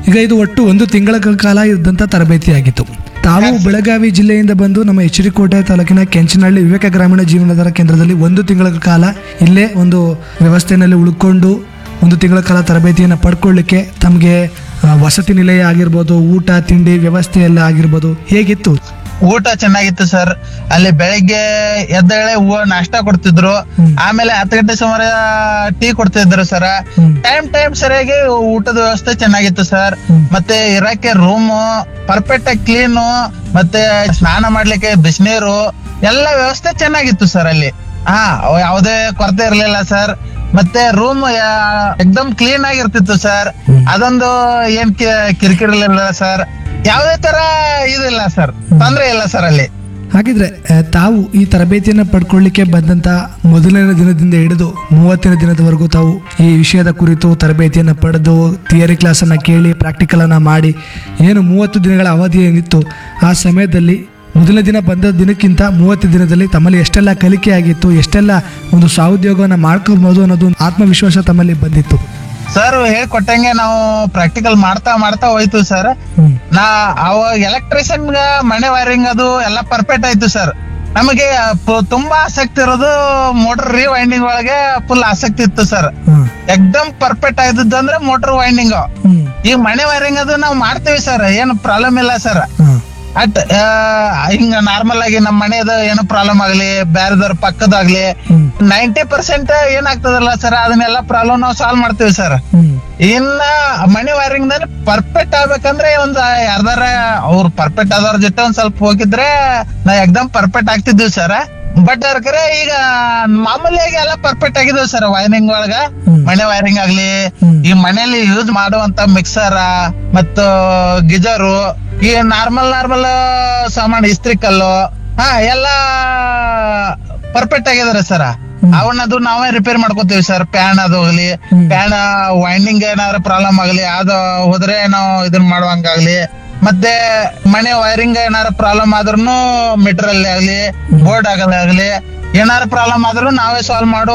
ಈಗ ಇದು ಒಟ್ಟು ಒಂದು ತಿಂಗಳ ಕಾಲ ಇದ್ದಂಥ ತರಬೇತಿಯಾಗಿತ್ತು ತಾವು ಬೆಳಗಾವಿ ಜಿಲ್ಲೆಯಿಂದ ಬಂದು ನಮ್ಮ ಎಚ್ ಡಿ ಕೋಟೆ ತಾಲೂಕಿನ ಕೆಂಚನಹಳ್ಳಿ ವಿವೇಕ ಗ್ರಾಮೀಣ ಜೀವನಾಧಾರ ಕೇಂದ್ರದಲ್ಲಿ ಒಂದು ತಿಂಗಳ ಕಾಲ ಇಲ್ಲೇ ಒಂದು ವ್ಯವಸ್ಥೆಯಲ್ಲಿ ಉಳ್ಕೊಂಡು ಒಂದು ತಿಂಗಳ ಕಾಲ ತರಬೇತಿಯನ್ನು ಪಡ್ಕೊಳ್ಳಿಕ್ಕೆ ತಮಗೆ ಆ, ವಸತಿ ನಿಲಯ ಆಗಿರ್ಬೋದು ಊಟ ತಿಂಡಿ ವ್ಯವಸ್ಥೆ ಎಲ್ಲ ಆಗಿರ್ಬೋದು ಹೇಗಿತ್ತು ಊಟ ಚೆನ್ನಾಗಿತ್ತು ಸರ್ ಅಲ್ಲಿ ಬೆಳಿಗ್ಗೆ ಎದ್ದೇಳೆ ಹೂವ ನಾಷ್ಟ ಕೊಡ್ತಿದ್ರು ಆಮೇಲೆ ಹತ್ತು ಗಂಟೆ ಸುಮಾರು ಟೀ ಕೊಡ್ತಿದ್ರು ಸರ್ ಹ್ಮ್. ಟೈಮ್ ಟೈಮ್ ಸರಿಯಾಗಿ ಊಟದ ವ್ಯವಸ್ಥೆ ಚೆನ್ನಾಗಿತ್ತು ಸರ್ ಹ್ಮ್. ಮತ್ತೆ ಇರಕ್ಕೆ ರೂಮ್ ಪರ್ಫೆಕ್ಟ್ ಆಗಿ ಕ್ಲೀನು ಮತ್ತೆ ಸ್ನಾನ ಮಾಡ್ಲಿಕ್ಕೆ ಬಿಸಿನೀರು ಎಲ್ಲ ವ್ಯವಸ್ಥೆ ಚೆನ್ನಾಗಿತ್ತು ಸರ್ ಅಲ್ಲಿ ಹಾ ಯಾವುದೇ ಕೊರತೆ ಇರ್ಲಿಲ್ಲ ಸರ್ ಮತ್ತೆ ರೂಮ್ ಎಕ್ದಮ್ ಕ್ಲೀನ್ ಆಗಿರ್ತಿತ್ತು ಸರ್ ಅದೊಂದು ಏನ್ ಕಿ- ಕಿರಿಕಿರಿ ಇರ್ಲಿಲ್ಲ ಸರ್ ಯಾವುದೇ ತರ ಇದಿಲ್ಲ ಸರ್ ತೊಂದ್ರೆ ಇಲ್ಲ ಸರ್ ಅಲ್ಲಿ ಹಾಗಿದ್ರೆ ಆ, ತಾವು ಈ ತರಬೇತಿಯನ್ನು ಪಡ್ಕೊಳ್ಳಿಕ್ಕೆ ಬಂದಂತ ಮೊದಲನೇ ದಿನದಿಂದ ಹಿಡಿದು ಮೂವತ್ತನೇ ದಿನದವರೆಗೂ ತಾವು ಈ ವಿಷಯದ ಕುರಿತು ತರಬೇತಿಯನ್ನು ಪಡೆದು ಥಿಯರಿ ಕ್ಲಾಸನ್ನು ಕೇಳಿ ಪ್ರಾಕ್ಟಿಕಲ್ ಅನ್ನ ಮಾಡಿ ಏನು ಮೂವತ್ತು ದಿನಗಳ ಅವಧಿ ಏನಿತ್ತು ಆ ಸಮಯದಲ್ಲಿ ಮೊದಲನೇ ದಿನ ಬಂದ ದಿನಕ್ಕಿಂತ ಮೂವತ್ತು ದಿನದಲ್ಲಿ ತಮ್ಮಲ್ಲಿ ಎಷ್ಟೆಲ್ಲ ಕಲಿಕೆ ಆಗಿತ್ತು ಎಷ್ಟೆಲ್ಲ ಒಂದು ಸ್ವಾಉದ್ಯೋಗವನ್ನು ಮಾಡ್ಕೊಬೋದು ಅನ್ನೋದು ಒಂದು ಆತ್ಮವಿಶ್ವಾಸ ತಮ್ಮಲ್ಲಿ ಬಂದಿತ್ತು ಸರ್ ಹೇಳ್ಕೊಟ್ಟಂಗೆ ನಾವು ಪ್ರಾಕ್ಟಿಕಲ್ ಮಾಡ್ತಾ ಮಾಡ್ತಾ ಹೋಯ್ತು ಸರ್ ಹ್ಮ್. ನಾ ಅವಾಗ ಎಲೆಕ್ಟ್ರಿಷಿಯನ್ ಮನೆ ವೈರಿಂಗ್ ಅದು ಎಲ್ಲ ಪರ್ಫೆಕ್ಟ್ ಆಯ್ತು ಸರ್ ನಮಗೆ ಪ- ತುಂಬಾ ಆಸಕ್ತಿ ಇರೋದು ಮೋಟರ್ ರೀವೈಂಡಿಂಗ್ ಒಳಗೆ ಫುಲ್ ಆಸಕ್ತಿ ಇತ್ತು ಸರ್ ಹ್ಮ್. ಎಕ್ದಮ್ ಪರ್ಫೆಕ್ಟ್ ಆಯ್ತದಂದ್ರೆ ಅಂದ್ರೆ ಮೋಟರ್ ವೈಂಡಿಂಗ್ ಹ್ಮ್. ಈಗ ಮನೆ ವೈರಿಂಗ್ ಅದು ನಾವು ಮಾಡ್ತೀವಿ ಸರ್ ಏನು ಪ್ರಾಬ್ಲಮ್ ಇಲ್ಲ ಸರ್ ಹ್ಮ್. ಅಟ್ ಹಿಂಗ ನಾರ್ಮಲ್ ಆಗಿ ನಮ್ಮ ಮನೆಯದು ಏನೋ ಪ್ರಾಬ್ಲಮ್ ಆಗ್ಲಿ ಬೇರೆದವ್ರ ಪಕ್ಕದಾಗ್ಲಿ ಹ್ಮ್. ನೈಂಟಿ ಪರ್ಸೆಂಟ್ ಏನಾಗ್ತದಲ್ಲ ಸರ್ ಅದನ್ನೆಲ್ಲ ಪ್ರಾಬ್ಲಮ್ ನಾವು ಸಾಲ್ವ್ ಮಾಡ್ತೀವಿ ಸರ್ ಹ್ಮ್. ಇನ್ನ ಮನಿ ವೈರಿಂಗ್ ದಲ್ಲಿ ಪರ್ಫೆಕ್ಟ್ ಆಗ್ಬೇಕಂದ್ರೆ ಒಂದ್ ಯಾರ್ದಾರ ಅವ್ರು ಪರ್ಫೆಕ್ಟ್ ಆದವ್ರ ಜೊತೆ ಒಂದ್ ಸ್ವಲ್ಪ ಹೋಗಿದ್ರೆ ನಾ ಎಕ್ದಮ್ ಪರ್ಫೆಕ್ಟ್ ಆಗ್ತಿದ್ವಿ ಸರ್ ಬಟ್ ಕರೆ ಈಗ ಮಾಮೂಲಿಯಾಗಿ ಎಲ್ಲ ಪರ್ಫೆಕ್ಟ್ ಆಗಿದ್ವಿ ಸರ್ ವೈರಿಂಗ್ ಒಳಗ ಹ್ಮ್. ಮನೆ ವೈರಿಂಗ್ ಆಗ್ಲಿ ಹ್ಮ್. ಈ ಮನೆಯಲ್ಲಿ ಯೂಸ್ ಮಾಡುವಂತ ಮಿಕ್ಸರ್ ಮತ್ತು ಗಿಜರು ಈ ನಾರ್ಮಲ್ ನಾರ್ಮಲ್ ಸಾಮಾನು ಇಸ್ತ್ರಿ ಕಲ್ಲು ಹಾ ಎಲ್ಲ ಪರ್ಫೆಕ್ಟ್ ಆಗಿದಾರೆ ಸರ್ ಅವನ್ನದು ನಾವೇ ರಿಪೇರ್ ಮಾಡ್ಕೋತೀವಿ ಸರ್ ಪ್ಯಾನ್ ಅದು ಹೋಗ್ಲಿ ಹ್ಮ್. ಪ್ಯಾನ್ ವೈಂಡಿಂಗ್ ಏನಾದ್ರು ಪ್ರಾಬ್ಲಮ್ ಆಗಲಿ ಅದು ಹೋದ್ರೆ ನಾವು ಇದನ್ನ ಮಾಡುವಂಗಾಗ್ಲಿ ಮತ್ತೆ ಮನೆ ವೈರಿಂಗ್ ಏನಾರ ಪ್ರಾಬ್ಲಮ್ ಆದ್ರೂ ಮೀಟರ್ ಅಲ್ಲಿ ಆಗ್ಲಿ ಬೋರ್ಡ್ ಆಗಲಿ ಆಗ್ಲಿ ಏನಾರ ಪ್ರಾಬ್ಲಮ್ ಆದ್ರೂ ನಾವೇ ಸಾಲ್ವ್ ಮಾಡೋ